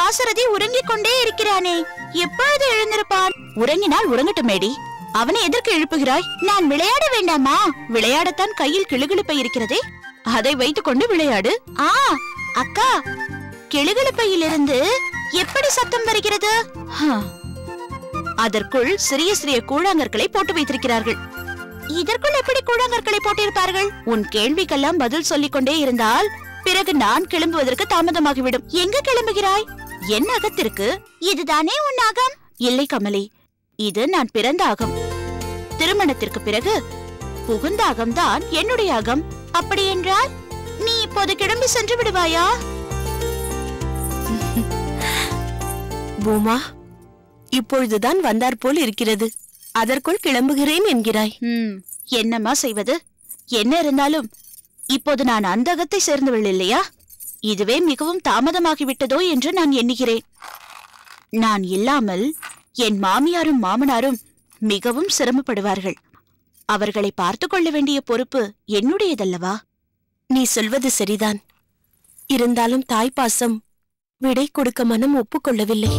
தாசரதி உறங்கிக் கொண்டே இருக்கிறானே எப்பொழுது எழுந்திருப்பான் உறங்கினால் உறங்கட்டுமேடி அவனை எதற்கு எழுப்புகிறாய் நான் விளையாட வேண்டாமா விளையாடத்தான் கையில் கிளுகிழுப்பை இருக்கிறதே அதை வைத்துக் கொண்டு விளையாடு ஆ அக்கா கிளுகிழுப்பையிலிருந்து எப்படி சத்தம் வருகிறது ஹ. அதற்குள் சிறிய சிறிய கூழாங்கற்களை போட்டு வைத்திருக்கிறார்கள் இதற்குள் எப்படி கூழாங்கற்களை போட்டிருப்பார்கள் உன் கேள்விக்கெல்லாம் பதில் சொல்லிக் கொண்டே இருந்தால் பிறகு நான் கிளம்புவதற்கு தாமதமாகிவிடும் எங்க கிளம்புகிறாய் என் அகத்திற்கு இதுதானே உன் அகம் இல்லை கமலி இது நான் பிறந்த அகம் திருமணத்திற்கு பிறகு புகுந்த அகம்தான் என்னுடைய அகம் அப்படி என்றால் நீ இப்போது கிளம்பி சென்று விடுவாயா பூமா இப்பொழுதுதான் வந்தார் போல் இருக்கிறது அதற்குள் கிளம்புகிறேன் என்கிறாய் ம், என்னம்மா செய்வது என்ன இருந்தாலும் இப்போது நான் அந்த அகத்தை சேர்ந்தவள் இல்லையா இதுவே மிகவும் தாமதமாகிவிட்டதோ என்று நான் எண்ணுகிறேன் நான் இல்லாமல் என் மாமியாரும் மாமனாரும் மிகவும் சிரமப்படுவார்கள் அவர்களை பார்த்துக் கொள்ள வேண்டிய பொறுப்பு என்னுடையதல்லவா நீ சொல்வது சரிதான் இருந்தாலும் தாய்ப்பாசம் விடை கொடுக்க மனம் ஒப்புக்கொள்ளவில்லை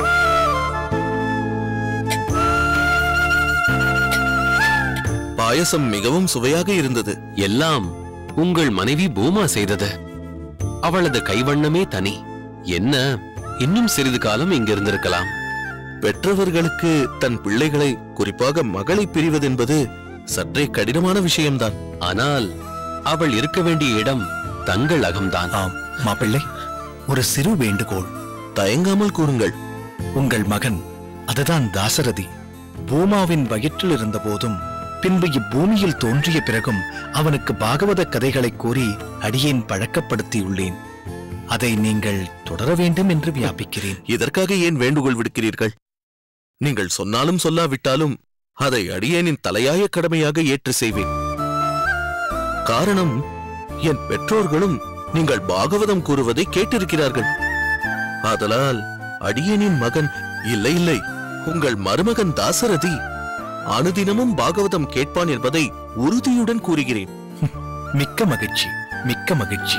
பாயசம் மிகவும் சுவையாக இருந்தது எல்லாம் உங்கள் மனைவி பூமா செய்தது அவளது கைவண்ணமே தனி என்ன இன்னும் சிறிது காலம் இங்கிருந்திருக்கலாம் பெற்றவர்களுக்கு தன் பிள்ளைகளை குறிப்பாக மகளை பிரிவதென்பது சற்றே கடினமான விஷயம்தான் ஆனால் அவள் இருக்க வேண்டிய இடம் தங்கள் அகம்தான் ஆம் மாப்பிள்ளை ஒரு சிறு வேண்டுகோள் தயங்காமல் கூறுங்கள் உங்கள் மகன் அதுதான் தாசரதி பூமாவின் வயிற்றில் இருந்த போதும் பின்பு இப்பூமியில் தோன்றிய பிறகும் அவனுக்கு பாகவத கதைகளை கூறி அடியேன் பழக்கப்படுத்தியுள்ளேன் அதை நீங்கள் தொடர வேண்டும் என்று வியாபிக்கிறேன் இதற்காக ஏன் வேண்டுகோள் விடுக்கிறீர்கள் நீங்கள் சொன்னாலும் சொல்லாவிட்டாலும் அதை அடியேனின் தலையாய கடமையாக ஏற்று செய்வேன் காரணம் என் பெற்றோர்களும் நீங்கள் பாகவதம் கூறுவதை கேட்டிருக்கிறார்கள் ஆதலால் அடியேனின் மகன் இல்லை இல்லை உங்கள் மருமகன் தாசரதி அனுதினமும் பாகவதம் கேட்பான் என்பதை உறுதியுடன் கூறுகிறேன் மிக்க மகிழ்ச்சி மிக்க மகிழ்ச்சி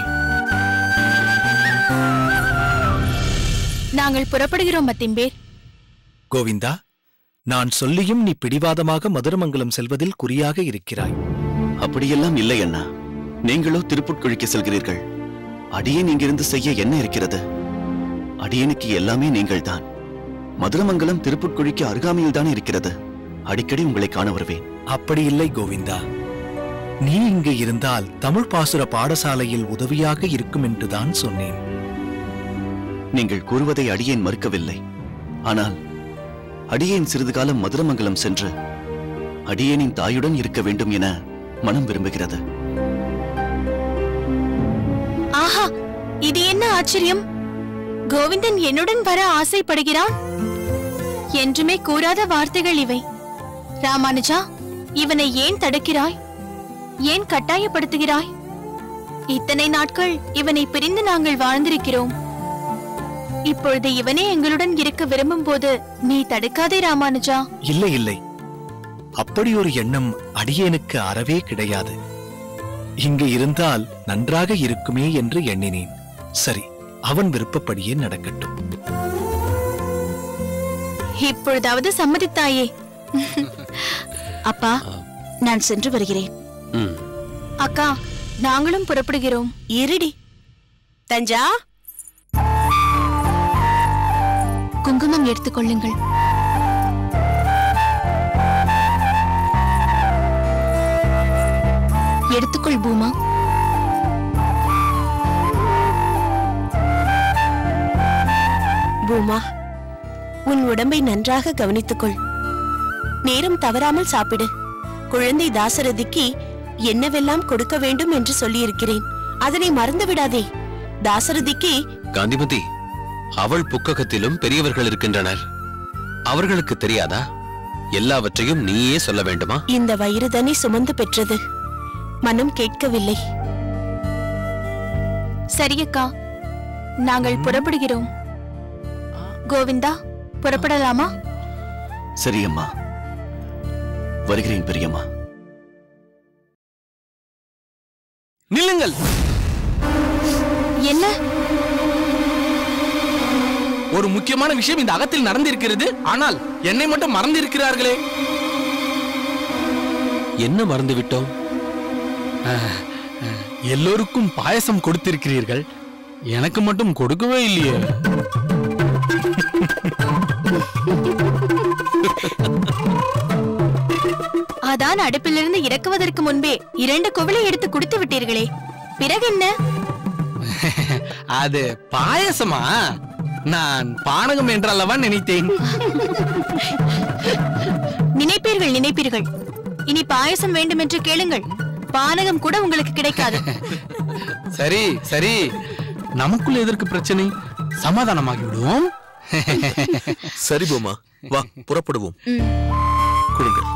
நாங்கள் புறப்படுகிறோம் மத்திம்பேர் கோவிந்தா நான் சொல்லியும் நீ பிடிவாதமாக மதுரமங்கலம் செல்வதில் குறியாக இருக்கிறாய் அப்படியெல்லாம் இல்லை அண்ணா நீங்களோ திருப்புட்குழிக்கு செல்கிறீர்கள் அடியேன் இங்கிருந்து செய்ய என்ன இருக்கிறது அடியேனுக்கு எல்லாமே நீங்கள்தான் மதுரமங்கலம் திருப்புட்குழிக்கு அருகாமையில் தானே இருக்கிறது அடிக்கடி உங்களை காண வருவேன் அப்படி இல்லை கோவிந்தா நீ இங்கு இருந்தால் தமிழ் பாசுர பாடசாலையில் உதவியாக இருக்கும் என்றுதான் சொன்னேன் நீங்கள் கூறுவதை அடியேன் மறுக்கவில்லை ஆனால் அடியேன் சிறிது காலம் மதுரமங்கலம் சென்று அடியேனின் தாயுடன் இருக்க வேண்டும் என மனம் விரும்புகிறது ஆஹா இது என்ன ஆச்சரியம் கோவிந்தன் என்னுடன் வர ஆசைப்படுகிறான் என்றுமே கூறாத வார்த்தைகள் இவை ராமானுஜா இவனை ஏன் தடுக்கிறாய் ஏன் கட்டாயப்படுத்துகிறாய் இத்தனை நாட்கள் இவனை பிரிந்து நாங்கள் வாழ்ந்திருக்கிறோம் இப்பொழுது இவனே எங்களுடன் இருக்க விரும்பும் போது நீ தடுக்காதே ராமானுஜா இல்லை இல்லை அப்படி ஒரு எண்ணம் அடியேனுக்கு அறவே கிடையாது இங்கு இருந்தால் நன்றாக இருக்குமே என்று எண்ணினேன் சரி அவன் விருப்பப்படியே நடக்கட்டும் இப்பொழுதாவது சம்மதித்தாயே அப்பா நான் சென்று வருகிறேன் ம் அக்கா நாங்களும் புறப்படுகிறோம் இருடி தஞ்சா குங்குமம் எடுத்துக்கொள்ளுங்கள் எடுத்துக்கொள் பூமா பூமா உன் உடம்பை நன்றாக கவனித்துக்கொள் நேரம் தவறாமல் சாப்பிடு குழந்தை தாசரதிக்கு என்னவெல்லாம் கொடுக்க வேண்டும் என்று சொல்லியிருக்கிறேன் அதனை மறந்து விடாதே தாசரதிக்கு காந்திமதி அவள் புக்ககத்திலும் பெரியவர்கள் இருக்கின்றனர் அவர்களுக்கு தெரியாதா எல்லாவற்றையும் நீயே சொல்ல வேண்டுமா இந்த வயிறுதனை சுமந்து பெற்றது மனம் கேட்கவில்லை சரியக்கா நாங்கள் புறப்படுகிறோம் கோவிந்தா புறப்படலாமா சரி அம்மா வருகிறேன் பெரியம்மா நில்லுங்கள் என்ன ஒரு முக்கியமான விஷயம் இந்த அகத்தில் நடந்திருக்கிறது ஆனால் என்னை மட்டும் மறந்திருக்கிறார்களே என்ன மறந்து விட்டோம் எல்லோருக்கும் பாயசம் கொடுத்திருக்கிறீர்கள் எனக்கு மட்டும் கொடுக்கவே இல்லையே அதான் அடுப்பிலிருந்து இறக்குவதற்கு முன்பே இரண்டு குவளை எடுத்து குடித்து விட்டீர்களே பிறகு என்ன அது பாயசமா நான் பானகம் என்றல்லவா நினைத்தேன் நினைப்பீர்கள் நினைப்பீர்கள் இனி பாயசம் வேண்டும் என்று கேளுங்கள் பானகம் கூட உங்களுக்கு கிடைக்காது சரி சரி நமக்குள்ள எதற்கு பிரச்சனை சமாதானமாகி விடுவோம் சரி பூமா வா புறப்படுவோம் கொடுங்கள்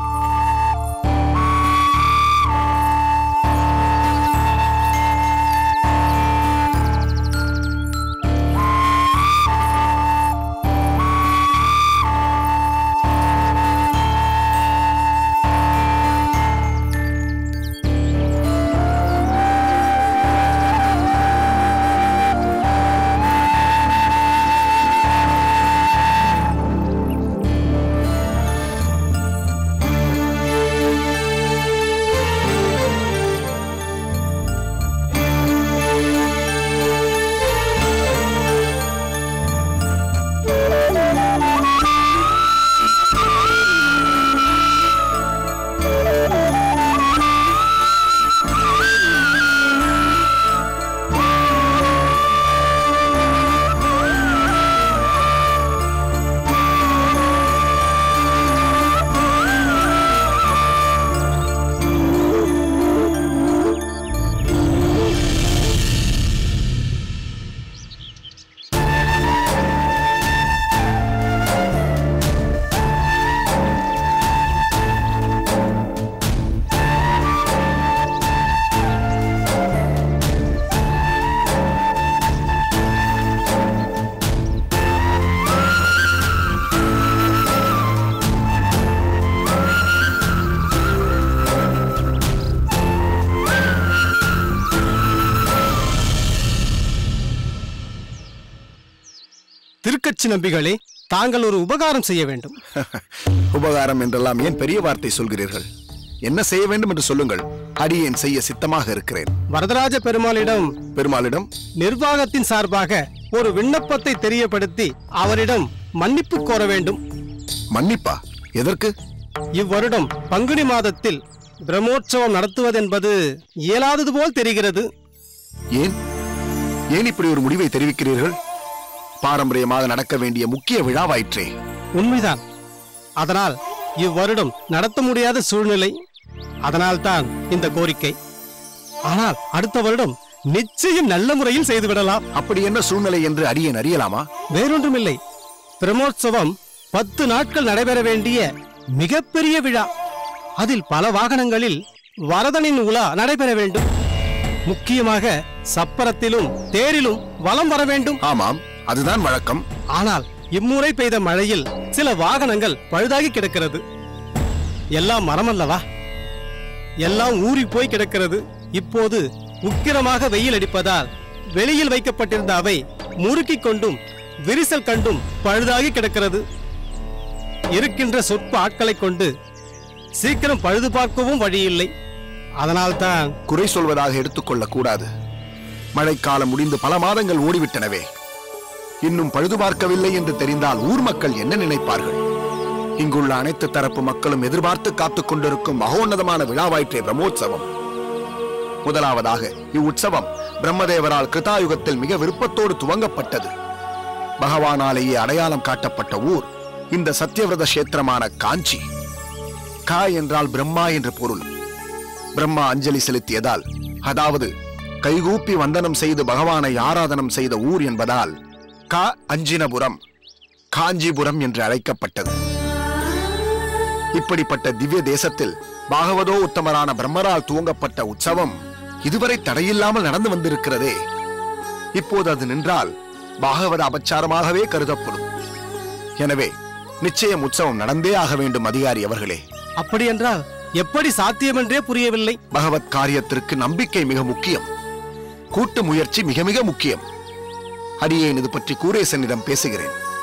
திருக்கட்சி நம்பிகளே தாங்கள் ஒரு உபகாரம் செய்ய வேண்டும் உபகாரம் என்றெல்லாம் ஏன் பெரிய வார்த்தை சொல்கிறீர்கள் என்ன செய்ய வேண்டும் என்று சொல்லுங்கள் அடியேன் செய்ய சித்தமாக இருக்கிறேன் வரதராஜ பெருமாளிடம் பெருமாளிடம் நிர்வாகத்தின் சார்பாக ஒரு விண்ணப்பத்தை தெரியப்படுத்தி அவரிடம் மன்னிப்பு கோர வேண்டும் மன்னிப்பா எதற்கு இவ்வருடம் பங்குனி மாதத்தில் பிரம்மோற்சவம் நடத்துவதென்பது இயலாதது போல் தெரிகிறது ஏன் ஏன் இப்படி ஒரு முடிவை தெரிவிக்கிறீர்கள் பாரம்பரியமாக நடக்க வேண்டிய முக்கிய விழாவாயிற்றே உண்மைதான் அதனால் இவ்வருடம் நடத்த முடியாத சூழ்நிலை அதனால்தான் இந்த கோரிக்கை ஆனால் அடுத்த வருடம் நிச்சயம் நல்ல முறையில் செய்துவிடலாம் அப்படி என்ன சூழ்நிலை என்று அடியேன் அறியலாமா வேறொன்றுமில்லை பிரம்மோற்சவம் பத்து நாட்கள் நடைபெற வேண்டிய மிகப்பெரிய விழா அதில் பல வாகனங்களில் வரதனின் உலா நடைபெற வேண்டும் முக்கியமாக சப்பரத்திலும் தேரிலும் வலம் வர வேண்டும் ஆமாம் அதுதான் வழக்கம் ஆனால் இம்முறை பெய்த மழையில் சில வாகனங்கள் பழுதாகி கிடக்கிறது எல்லாம் மரமல்லவா எல்லாம் ஊறி போய் கிடக்கிறது இப்போது உக்கிரமாக வெயில் அடிப்பதால் வெளியில் வைக்கப்பட்டிருந்த அவை முறுக்கிக் கொண்டும் விரிசல் கண்டும் பழுதாகி கிடக்கிறது இருக்கின்ற சொற்ப ஆட்களைக் கொண்டு சீக்கிரம் பழுது பார்க்கவும் வழியில்லை அதனால்தான் குறை சொல்வதாக எடுத்துக்கொள்ளக் கூடாது மழைக்காலம் முடிந்து பல மாதங்கள் ஓடிவிட்டனவே இன்னும் பழுது பார்க்கவில்லை என்று தெரிந்தால் ஊர் மக்கள் என்ன நினைப்பார்கள் இங்குள்ள அனைத்து தரப்பு மக்களும் எதிர்பார்த்து காத்துக் கொண்டிருக்கும் மகோன்னதமான விழாவாயிற்றே பிரம்மோற்சவம் முதலாவதாக இவ்வுற்சவம் பிரம்மதேவரால் கிருதாயுகத்தில் மிக விருப்பத்தோடு துவங்கப்பட்டது பகவானாலேயே அடையாளம் காட்டப்பட்ட ஊர் இந்த சத்தியவிரத கஷேத்திரமான காஞ்சி கா என்றால் பிரம்மா என்று பொருள் பிரம்மா அஞ்சலி செலுத்தியதால் அதாவது கைகூப்பி வந்தனம் செய்து பகவானை ஆராதனம் செய்த ஊர் என்பதால் க அஞ்சினபுரம் காஞ்சிபுரம் என்று அழைக்கப்பட்டது இப்படிப்பட்ட திவ்ய தேசத்தில் பாகவதோ உத்தமரான பிரம்மரால் துவங்கப்பட்ட உற்சவம் இதுவரை தடையில்லாமல் நடந்து வந்திருக்கிறதே இப்போது அது நின்றால் பாகவத அபச்சாரமாகவே கருதப்படும் எனவே நிச்சயம் உற்சவம் நடந்தே ஆக வேண்டும் அதிகாரி அவர்களே அப்படியென்றால் எப்படி சாத்தியமென்றே புரியவில்லை பகவத் காரியத்திற்கு நம்பிக்கை மிக முக்கியம் கூட்டு முயற்சி மிக மிக முக்கியம் அடியேன் இது பற்றி கூரேசனிடம் பேசுகிறேன்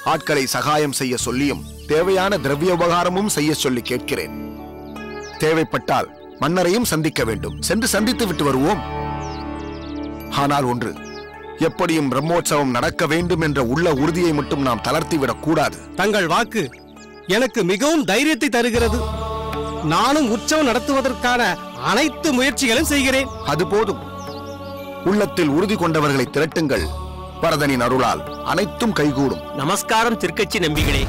ஆட்களை சகாயம் செய்ய சொல்லியும் தேவையான திரவிய உபகாரமும் செய்ய சொல்லி கேட்கிறேன் தேவைப்பட்டால் மன்னரையும் சந்திக்க வேண்டும் சென்று சந்தித்து விட்டு வருவோம் ஆனால் ஒன்று எப்படியும் பிரம்மோற்சவம் நடக்க வேண்டும் என்ற உள்ள உறுதியை மட்டும் நாம் தளர்த்திவிடக் கூடாது தங்கள் வாக்கு எனக்கு மிகவும் தைரியத்தை தருகிறது நானும் உற்சவம் நடத்துவதற்கான அனைத்து முயற்சிகளும் செய்கிறேன் அது போதும் உள்ளத்தில் உறுதி கொண்டவர்களை திரட்டுங்கள் வரதனின் அருளால் அனைத்தும் கைகூடும் நமஸ்காரம் திருக்கட்சி நம்பிகளே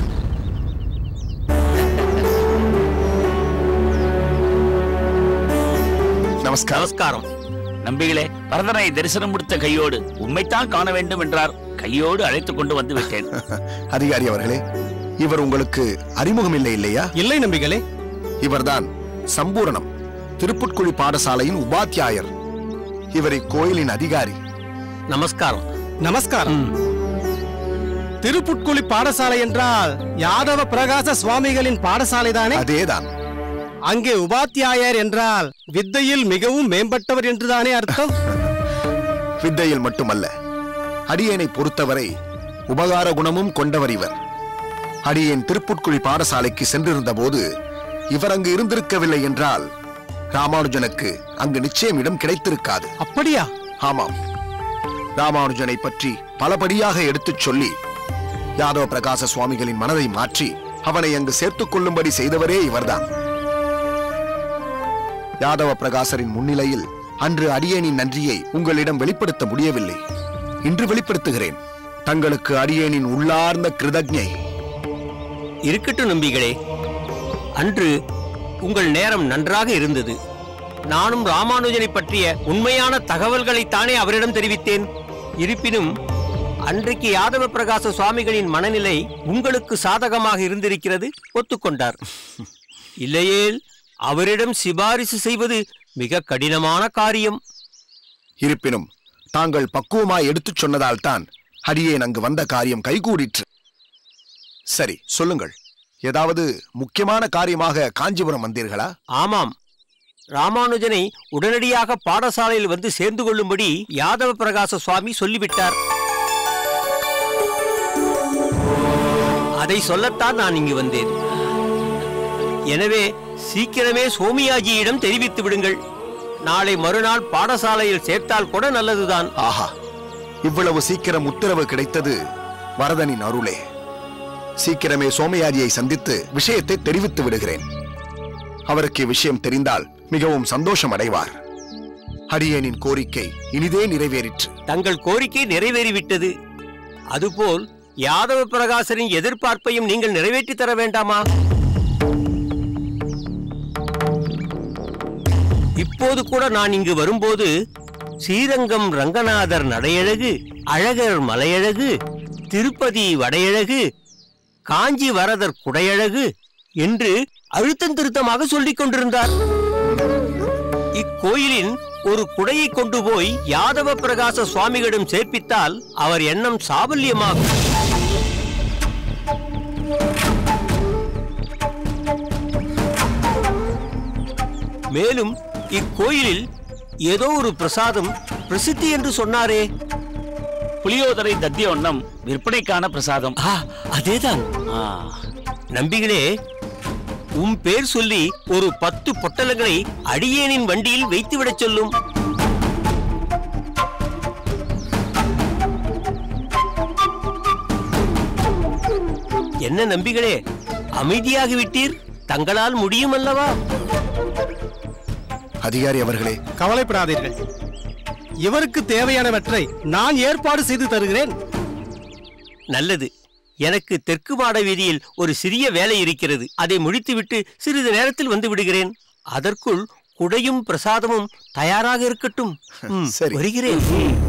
நமஸ்காரம் நமஸ்காரம் நம்பிகளே பரதனை தரிசனம் முடித்த கையோடு உம்மைத்தான் காண வேண்டும் என்றார் கையோடு அழைத்துக் கொண்டு வந்து விட்டேன் அதிகாரி அவர்களே இவர் உங்களுக்கு அறிமுகம் இல்லை இல்லையா இல்லை நம்பிகளே இவர்தான் சம்பூரணம் திருப்புட்குழி பாடசாலையின் உபாத்தியாயர் இவர் இக்கோயிலின் அதிகாரி நமஸ்காரம் நமஸ்காரம் திருப்புட்குழி பாடசாலை என்றால் யாதவ பிரகாச சுவாமிகளின் பாடசாலை தானே அதேதான் அங்கே உபாத்தியாயர் என்றால் வித்தையில் மிகவும் மேம்பட்டவர் என்றுதானே அர்த்தம் வித்தையில் மட்டுமல்ல அடியேனை பொறுத்தவரை உபகார குணமும் கொண்டவர் இவர் அடியேன் திருப்புட்குழி பாடசாலைக்கு சென்றிருந்த போது இவர் அங்கு இருந்திருக்கவில்லை என்றால் ராமானுஜனுக்கு அங்கு நிச்சயம் இடம் கிடைத்திருக்காது அப்படியா ஆமாம் ராமானுஜனை பற்றி பலபடியாக எடுத்துச் சொல்லி யாதவ பிரகாச சுவாமிகளின் மனதை மாற்றி அவனை அங்கு சேர்த்துக் கொள்ளும்படி செய்தவரே இவர்தான் யாதவ பிரகாசரின் முன்னிலையில் அன்று அடியேனின் நன்றியை உங்களிடம் வெளிப்படுத்த முடியவில்லை இன்று வெளிப்படுத்துகிறேன் தங்களுக்கு அடியேனின் உள்ளார்ந்த கிருதஜை இருக்கட்டும் நம்பிகளே அன்று உங்கள் நேரம் நன்றாக இருந்தது நானும் ராமானுஜனை பற்றிய உண்மையான தகவல்களைத்தானே அவரிடம் தெரிவித்தேன் இருப்பினும் அன்றைக்கு யாதவ பிரகாச சுவாமிகளின் மனநிலை உங்களுக்கு சாதகமாக இருந்திருக்கிறது ஒத்துக்கொண்டார் இல்லையேல் அவரிடம் சிபாரிசு செய்வது மிக கடினமான காரியம் இருப்பினும் தாங்கள் பக்குவமாய் எடுத்துச் சொன்னதால் தான் அடியேன் அங்கு வந்த காரியம் கைகூடிற்று சரி சொல்லுங்கள் ஏதாவது முக்கியமான காரியமாக காஞ்சிபுரம் வந்தீர்களா ஆமாம் ராமானுஜனை உடனடியாக பாடசாலையில் வந்து சேர்ந்து கொள்ளும்படி யாதவ பிரகாச சுவாமி சொல்லிவிட்டார் அதை சொல்லத்தான் நான் இங்கு வந்தேன் எனவே சீக்கிரமே சோமியாஜியிடம் தெரிவித்து விடுங்கள் நாளை மறுநாள் பாடசாலையில் சேர்த்தால் கூட நல்லதுதான் ஆஹா இவ்வளவு சீக்கிரம் உத்தரவு கிடைத்தது வரதனின் அருளே சீக்கிரமே சோமயாஜியை சந்தித்து விஷயத்தை தெரிவித்து விடுகிறேன் அவருக்கு விஷயம் தெரிந்தால் மிகவும் சந்தோஷம் அடைவார் அடியேனின் கோரிக்கை இனிதே நிறைவேறிற்று தங்கள் கோரிக்கை நிறைவேறிவிட்டது அதுபோல் யாதவ பிரகாசரின் எதிர்பார்ப்பையும் நீங்கள் நிறைவேற்றி தர வேண்டாமா இப்போது கூட நான் இங்கு வரும்போது ஸ்ரீரங்கம் ரங்கநாதர் நடையழகு அழகர் மலையழகு திருப்பதி வடையழகு காஞ்சி வரதர் குடையழகு என்று அழுத்தம் திருத்தமாக சொல்லிக் கொண்டிருந்தார் இக்கோயிலின் ஒரு குடையை கொண்டு போய் யாதவ பிரகாச சுவாமிகளிடம் சேர்ப்பித்தால் அவர் எண்ணம் சாபல்யமாகும் மேலும் இக்கோயிலில் ஏதோ ஒரு பிரசாதம் பிரசித்தி என்று சொன்னாரே புளியோதரை தத்தியோன்னம் விற்பனைக்கான பிரசாதம் ஆ அதேதான் நம்பிகளே உம் பேர் சொல்லி ஒரு பத்து பொட்டலங்களை அடியேனின் வண்டியில் வைத்துவிடச் சொல்லும் என்ன நம்பிகளே அமைதியாகி விட்டீர் தங்களால் முடியும் அல்லவா அதிகாரி அவர்களே கவலைப்படாதீர்கள் இவருக்கு தேவையானவற்றை நான் ஏற்பாடு செய்து தருகிறேன் நல்லது எனக்கு தெற்கு மாட வீதியில் ஒரு சிறிய வேலை இருக்கிறது அதை முடித்துவிட்டு சிறிது நேரத்தில் வந்து விடுகிறேன் அதற்குள் குடையும் பிரசாதமும் தயாராக இருக்கட்டும் ம், சரி. வருகிறேன்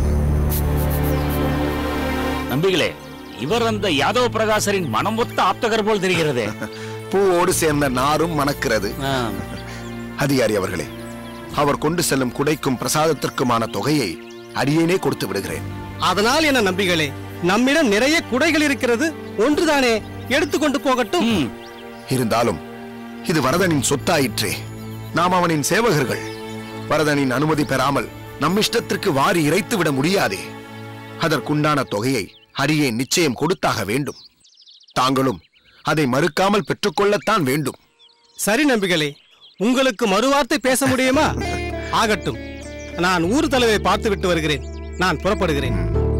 நம்பிகளே இவர் அந்த யாதவ பிரகாசரின் மனம் ஒத்த ஆப்தகர் போல் தெரிகிறதே பூவோடு சேர்ந்த நாரும் மணக்கிறது ஆ, அதிகாரி அவர்களே அவர் கொண்டு செல்லும் குடைக்கும் பிரசாதத்திற்குமான தொகையை அடியேனே கொடுத்து விடுகிறேன் அதனால் என்ன நம்பிகளே நம்மிடம் நிறைய குடைகள் இருக்கிறது ஒன்றுதானே எடுத்துக்கொண்டு போகட்டும் ம், இருந்தாலும் இது வரதனின் சொத்தாயிற்றே நாம் அவனின் சேவகர்கள் வரதனின் அனுமதி பெறாமல் நம் இஷ்டத்திற்கு வாரி இறைத்து விட முடியாதே அதற்குண்டான தொகையை அடியே நிச்சயம் கொடுத்தாக வேண்டும் தாங்களும் அதை மறுக்காமல் பெற்றுக்கொள்ளத்தான் வேண்டும் சரி நம்பிகளே உங்களுக்கு மறுவார்த்தை பேச முடியுமா ஆகட்டும் நான் ஊர் தலைவை பார்த்து விட்டு வருகிறேன் நான் புறப்படுகிறேன்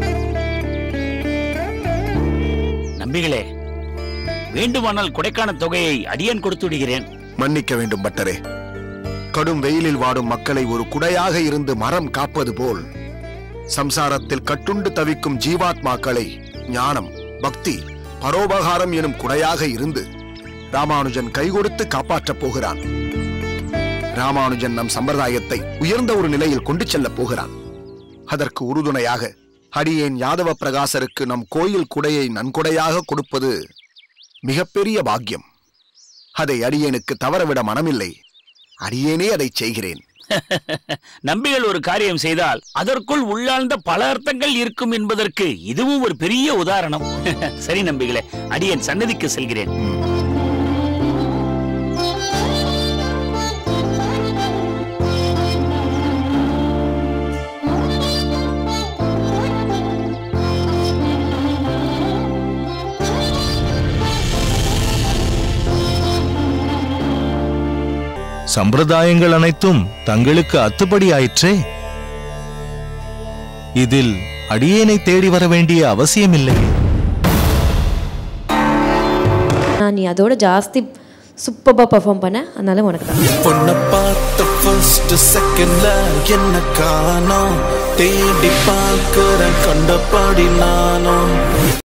நம்பிகளே வேண்டுமானால் கொடைக்கான தொகையை அடியேன் கொடுத்து விடுகிறேன் மன்னிக்க வேண்டும் பட்டரே கடும் வெயிலில் வாடும் மக்களை ஒரு குடையாக இருந்து மரம் காப்பது போல் சம்சாரத்தில் கட்டுண்டு தவிக்கும் ஜீவாத்மாக்களை ஞானம் பக்தி பரோபகாரம் எனும் குடையாக இருந்து ராமானுஜன் கை கொடுத்து காப்பாற்றப் போகிறான் ராமானுஜன் நம் சம்பிரதாயத்தை உயர்ந்த ஒரு நிலையில் கொண்டு செல்லப் போகிறான் அதற்கு உறுதுணையாக அடியேன் யாதவ பிரகாசருக்கு நம் கோயில் குடையை நன்கொடையாக கொடுப்பது மிகப்பெரிய பாக்கியம் அதை அடியேனுக்கு தவறவிட மனமில்லை அடியேனே அதை செய்கிறேன் நம்பிகள் ஒரு காரியம் செய்தால் அதற்குள் உள்ளார்ந்த பல அர்த்தங்கள் இருக்கும் என்பதற்கு இதுவும் ஒரு பெரிய உதாரணம் சரி நம்பிகளே அடியேன் சன்னதிக்கு செல்கிறேன் சம்பிரதாயங்கள் அனைத்தும் தங்களுக்கு அத்துப்படி ஆயிற்றே இதில் அடியேனை தேடி வர வேண்டிய அவசியமில்லை நான் நீ அதோட ஜாஸ்தி சூப்பராக பர்ஃபார்ம் பண்ண அதனால உனக்கு தான் பொண்ணை பார்த்த ஃபர்ஸ்ட் செகண்ட்ல என்ன காணோம் தேடி பார்க்கிறேன் கண்டபடி நானும்